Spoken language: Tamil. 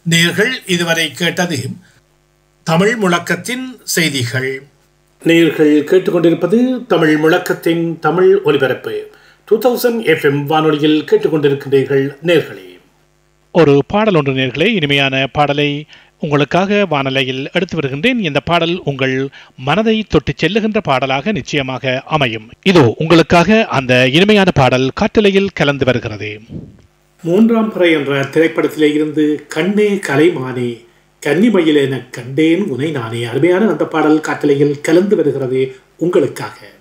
நேர்கள் இதுவரை கேட்டது தமிழ் முழக்கத்தின் செய்திகள் நேர்கள் கேட்டுக்கொண்டிருப்பது தமிழ் முழக்கத்தின் தமிழ் ஒலிபரப்பு டூ தௌசண்ட் எஃப்எம் வானொலியில் கேட்டுக்கொண்டிருக்கிறீர்கள் நேர்களே ஒரு பாடல் ஒன்று நேர்களே இனிமையான பாடலை உங்களுக்காக வானலையில் எடுத்து வருகின்றேன் இந்த பாடல் உங்கள் மனதை தொட்டு செல்லுகின்ற பாடலாக நிச்சயமாக அமையும் இதோ உங்களுக்காக அந்த இனிமையான பாடல் காற்றலையில் கலந்து வருகிறது மூன்றாம் பிறை என்ற திரைப்படத்திலே இருந்து கண்ணே கலைமானே கன்னிமயில் என கண்டேன் உனை நானே அருமையான அந்த பாடல் காற்றலையில் கலந்து வருகிறது உங்களுக்காக